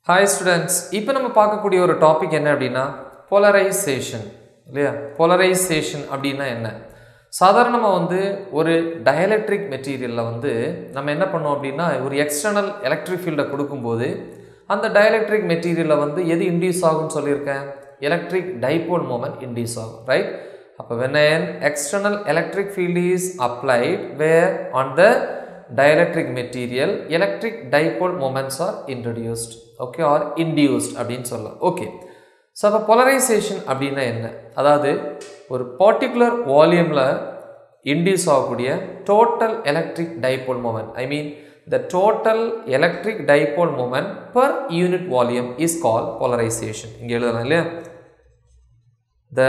hi students இப்போ நம்ம பார்க்கக்கூடிய ஒரு டாபிக் என்ன அப்படின்னா போலரைசேஷன் இல்லையா போலரைசேஷன் அப்படின்னா என்ன சாதாரணமாக வந்து ஒரு டயலக்ட்ரிக் மெட்டீரியலில் வந்து நம்ம என்ன பண்ணோம் அப்படின்னா ஒரு எக்ஸ்டர்னல் எலக்ட்ரிக் ஃபீல்டை கொடுக்கும்போது அந்த டயலக்ட்ரிக் மெட்டீரியலில் வந்து எது இன்டியூஸ் ஆகும்னு சொல்லியிருக்கேன் எலக்ட்ரிக் டைபோல் மூமெண்ட் இன்டியூஸ் ஆகும் ரைட் அப்போ when an external electric field is applied where on the dielectric material electric dipole moments are introduced okay or induced அப்படின்னு சொல்லலாம் ஓகே ஸோ அப்போ போலரைசேஷன் அப்படின்னா என்ன அதாவது ஒரு பர்டிகுலர் வால்யூமில் இன்டியூஸ் ஆகக்கூடிய total electric dipole moment I mean the total electric dipole moment per unit volume is call polarization இங்கே எழுதலாம் இல்லையா த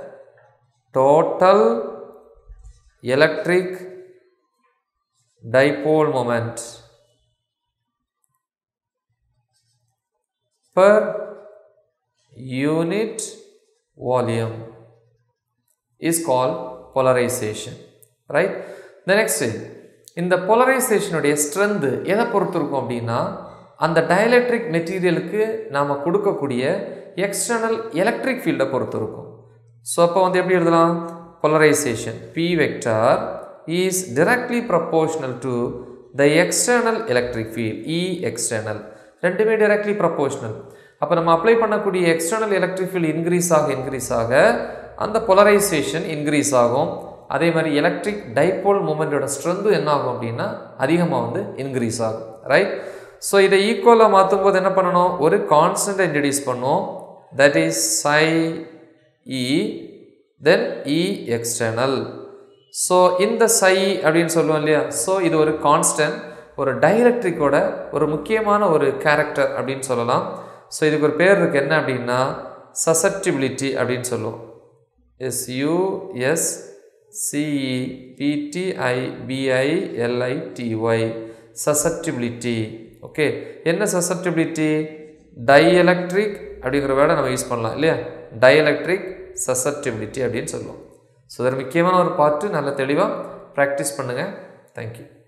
total electric dipole moment per unit volume is called polarization right the next இந்த போலரைசேஷனுடைய strength எதை பொறுத்து இருக்கும் அப்படின்னா அந்த dielectric மெட்டீரியலுக்கு நாம் கொடுக்கக்கூடிய எக்ஸ்டர்னல் எலக்ட்ரிக் ஃபீல்டை பொறுத்து இருக்கும் ஸோ அப்போ வந்து எப்படி எழுதலாம் polarization P vector is directly proportional to the external electric field E external ரெண்டுமே directly proportional அப்போ நம்ம அப்ளை பண்ணக்கூடிய எக்ஸ்டர்னல் எலக்ட்ரிக் ஃபீல்டு இன்க்ரீஸ் ஆக இன்க்ரீஸ் ஆக அந்த போலரைசேஷன் இன்க்ரீஸ் ஆகும் அதே மாதிரி எலக்ட்ரிக் டைபோல் மூமெண்ட்டோட ஸ்ட்ரென்த்து என்ன ஆகும் அப்படின்னா அதிகமாக வந்து இன்க்ரீஸ் ஆகும் ரைட் ஸோ இதை ஈக்குவலாக மாற்றும் போது என்ன பண்ணணும் ஒரு கான்ஸ்டண்ட்டை இன்ட்ரடியூஸ் பண்ணும் that is chi E then E external so இந்த சை அப்படின்னு சொல்லுவோம் இல்லையா ஸோ இது ஒரு கான்ஸ்டன்ட் ஒரு டைலக்ட்ரிக்கோட ஒரு முக்கியமான ஒரு கேரக்டர் அப்படின்னு சொல்லலாம் ஸோ இதுக்கு ஒரு பேர் இருக்குது என்ன அப்படின்னா சசப்டிபிலிட்டி அப்படின்னு சொல்லுவோம் S U S C E P T I B I L I T Y susceptibility okay என்ன சசப்டிபிலிட்டி டைஎலக்ட்ரிக் அப்படிங்கிற வேர்டை நம்ம யூஸ் பண்ணலாம் இல்லையா டைஎலக்ட்ரிக் சசப்டிபிலிட்டி அப்படின்னு சொல்லுவோம் ஸோ இதில் முக்கியமான ஒரு பார்ட்டு நல்ல தெளிவாக ப்ராக்டிஸ் பண்ணுங்கள் தேங்க்யூ